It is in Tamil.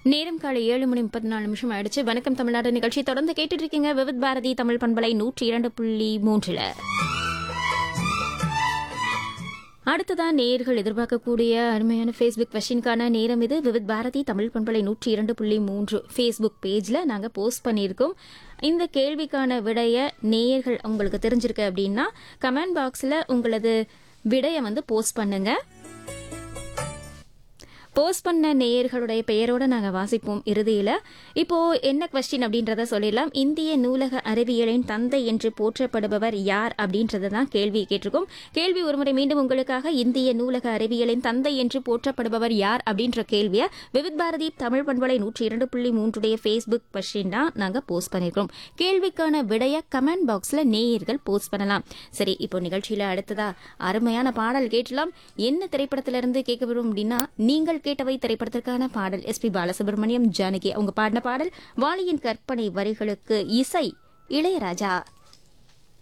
நேரம் காலை ஏழு மணி முப்பத்தி நாலு நிமிஷம் ஆயிடுச்சு வணக்கம் தமிழ்நாடு நிகழ்ச்சி தொடர்ந்து கேட்டுட்டு இருக்கீங்க விவித் பாரதி தமிழ் பண்பலை நூற்றி இரண்டு புள்ளி மூன்றுல அடுத்ததான் நேயர்கள் எதிர்பார்க்கக்கூடிய அருமையான ஃபேஸ்புக் கொஷினுக்கான நேரம் இது விவித் பாரதி தமிழ் பண்பலை நூற்றி இரண்டு புள்ளி மூன்று ஃபேஸ்புக் பேஜில் நாங்கள் போஸ்ட் பண்ணியிருக்கோம் இந்த கேள்விக்கான விடைய நேயர்கள் உங்களுக்கு தெரிஞ்சிருக்கு அப்படின்னா கமெண்ட் பாக்ஸில் உங்களது விடையை வந்து போஸ்ட் பண்ணுங்க போஸ்ட் பண்ண நேயர்களுடைய பெயரோட நாங்கள் வாசிப்போம் இறுதியில் இப்போ என்ன கொஸ்டின் அப்படின்றத சொல்லிடலாம் இந்திய நூலக அறிவியலின் தந்தை என்று போற்றப்படுபவர் யார் அப்படின்றத தான் கேள்வி கேட்டிருக்கோம் கேள்வி ஒருமுறை மீண்டும் உங்களுக்காக இந்திய நூலக அறிவியலின் தந்தை என்று போற்றப்படுபவர் யார் அப்படின்ற கேள்வியை விவித் பாரதி தமிழ் பண்பலை நூற்றி இரண்டு புள்ளி மூன்றுடைய ஃபேஸ்புக் கொஸ்டின் தான் நாங்கள் போஸ்ட் பண்ணியிருக்கோம் கேள்விக்கான விடைய கமெண்ட் பாக்ஸில் நேயர்கள் போஸ்ட் பண்ணலாம் சரி இப்போ நிகழ்ச்சியில் அடுத்ததா அருமையான பாடல் கேட்டலாம் என்ன திரைப்படத்திலிருந்து கேட்க விரும்பும் அப்படின்னா நீங்கள் கேட்டவை திரைப்படத்திற்கான பாடல் எஸ்பி பாலசுப்ரமணியம் ஜானகி அவங்க பாடின பாடல் வாலியின் கற்பனை வரிகளுக்கு இசை இளையராஜா